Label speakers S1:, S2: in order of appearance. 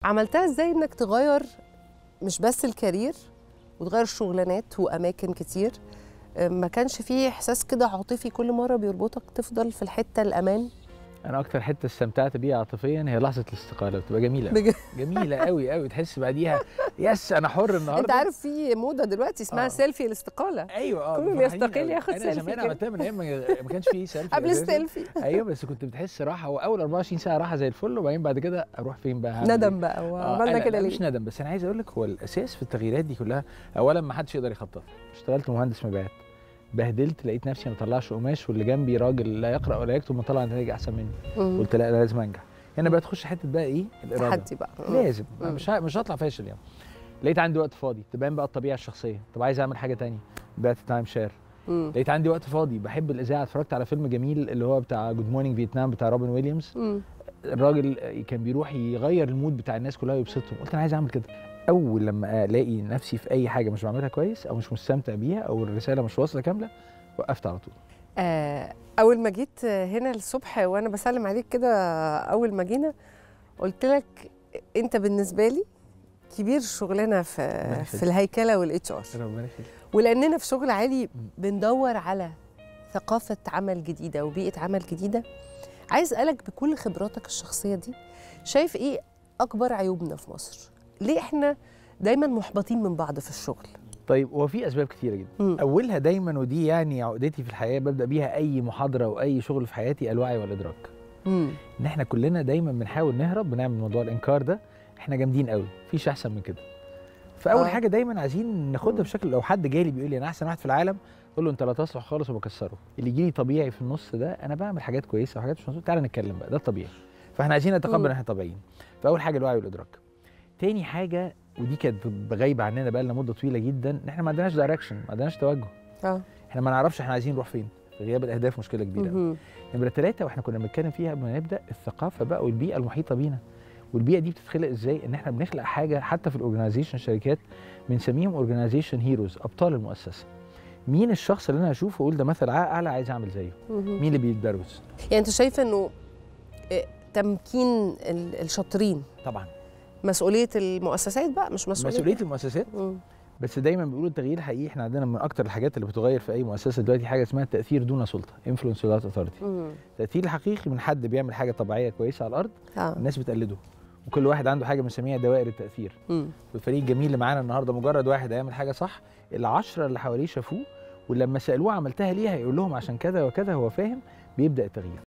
S1: عملتها ازاي انك تغير مش بس الكارير وتغير شغلانات واماكن كتير آه، ما كانش فيه احساس كده عاطفي كل مره بيربطك تفضل في الحته الامان
S2: انا اكتر حته استمتعت بيها عاطفيا هي لحظه الاستقاله بتبقى جميله
S1: بجد
S2: جميله قوي قوي تحس بعديها يس انا حر النهارده
S1: انت عارف في موضه دلوقتي اسمها
S2: آه.
S1: سيلفي الاستقاله
S2: ايوه اه
S1: كله
S2: بيبقوا
S1: بيستقل
S2: فرحانين قوي.
S1: ياخد
S2: انا
S1: سيلفي
S2: زمان
S1: كده.
S2: عملتها من ايام ما ما كانش فيه سيلفي
S1: قبل
S2: أساساً.
S1: السيلفي
S2: ايوه بس كنت بتحس راحه واول 24 ساعه راحه زي الفل وبعدين بعد كده اروح فين بقى هعمل
S1: ندم
S2: إيه؟
S1: بقى
S2: آه،
S1: وعملنا
S2: لا،
S1: كده
S2: لا،
S1: ليه
S2: مش ندم بس انا عايز اقول لك هو الاساس في التغييرات دي كلها اولا ما حدش يقدر يخططها اشتغلت مهندس مبيعات بهدلت لقيت نفسي ما بطلعش قماش واللي جنبي راجل لا يقرا ولا يكتب مطلع نتائج احسن مني
S1: مم.
S2: قلت لا انا لازم انجح هنا بقى تخش حته بقى ايه الاراده
S1: تحدي بقى مم.
S2: لازم
S1: مم.
S2: مش ه- مش هطلع فاشل يعني لقيت عندي وقت فاضي تبان بقى الطبيعه الشخصيه طب عايز اعمل حاجه تانية بعت تايم شير
S1: مم.
S2: لقيت عندي وقت فاضي بحب الاذاعه اتفرجت على فيلم جميل اللي هو بتاع جود مورنينج فيتنام بتاع روبن ويليامز
S1: مم.
S2: الراجل كان بيروح يغير المود بتاع الناس كلها ويبسطهم قلت انا عايز اعمل كده اول لما الاقي نفسي في اي حاجه مش بعملها كويس او مش مستمتع بيها او الرساله مش واصله كامله وقفت على طول
S1: آه، اول ما جيت هنا الصبح وانا بسلم عليك كده اول ما جينا قلت لك انت بالنسبه لي كبير شغلنا في
S2: ربنا
S1: في
S2: يخليك.
S1: الهيكله والاتش ار
S2: ربنا يخليك
S1: ولاننا في شغل عالي بندور على ثقافه عمل جديده وبيئه عمل جديده عايز اسالك بكل خبراتك الشخصيه دي شايف ايه اكبر عيوبنا في مصر ليه احنا دايما محبطين من بعض في الشغل
S2: طيب هو في اسباب كتيره جدا
S1: مم.
S2: اولها دايما ودي يعني عقدتي في الحياه ببدا بيها اي محاضره او اي شغل في حياتي الوعي والادراك
S1: مم.
S2: ان احنا كلنا دايما بنحاول نهرب بنعمل موضوع الانكار ده احنا جامدين قوي مفيش احسن من كده فاول
S1: آه.
S2: آه. حاجه دايما عايزين ناخدها بشكل لو حد جالي بيقول لي انا احسن واحد في العالم اقول له انت لا تصلح خالص وبكسره اللي يجي لي طبيعي في النص ده انا بعمل حاجات كويسه وحاجات مش مظبوطه تعالى نتكلم بقى ده الطبيعي فاحنا عايزين نتقبل
S1: مم.
S2: ان احنا طبيعيين فاول حاجه الوعي والادراك تاني حاجه ودي كانت غايبه عننا بقى لنا مده طويله جدا ان احنا ما عندناش دايركشن ما عندناش توجه
S1: اه
S2: احنا ما نعرفش احنا عايزين نروح فين غياب الاهداف مشكله كبيره قوي.
S1: مهم.
S2: نمرة ثلاثة واحنا كنا بنتكلم فيها قبل ما نبدأ الثقافة بقى والبيئة المحيطة بينا والبيئة دي بتتخلق ازاي؟ ان احنا بنخلق حاجة حتى في الاورجنايزيشن شركات بنسميهم اورجنايزيشن هيروز ابطال المؤسسة. مين الشخص اللي انا اشوفه واقول ده مثل اعلى عايز اعمل زيه؟
S1: مهم.
S2: مين اللي بيتبروز؟
S1: يعني انت شايف انه آه، تمكين ال- الشاطرين
S2: طبعا
S1: مسؤوليه المؤسسات بقى مش مسؤوليه
S2: مسؤولية المؤسسات
S1: مم.
S2: بس دايما بيقولوا التغيير الحقيقي احنا عندنا من اكتر الحاجات اللي بتغير في اي مؤسسة دلوقتي حاجة اسمها التأثير دون سلطة انفلونس without authority.
S1: مم.
S2: التأثير الحقيقي من حد بيعمل حاجة طبيعية كويسة على الأرض
S1: اه
S2: الناس بتقلده وكل واحد عنده حاجة بنسميها دوائر التأثير.
S1: مم.
S2: والفريق الجميل اللي معانا النهارده مجرد واحد هيعمل حاجه صح العشره اللي حواليه شافوه ولما سالوه عملتها ليه هيقول لهم عشان كذا وكذا هو فاهم بيبدا التغيير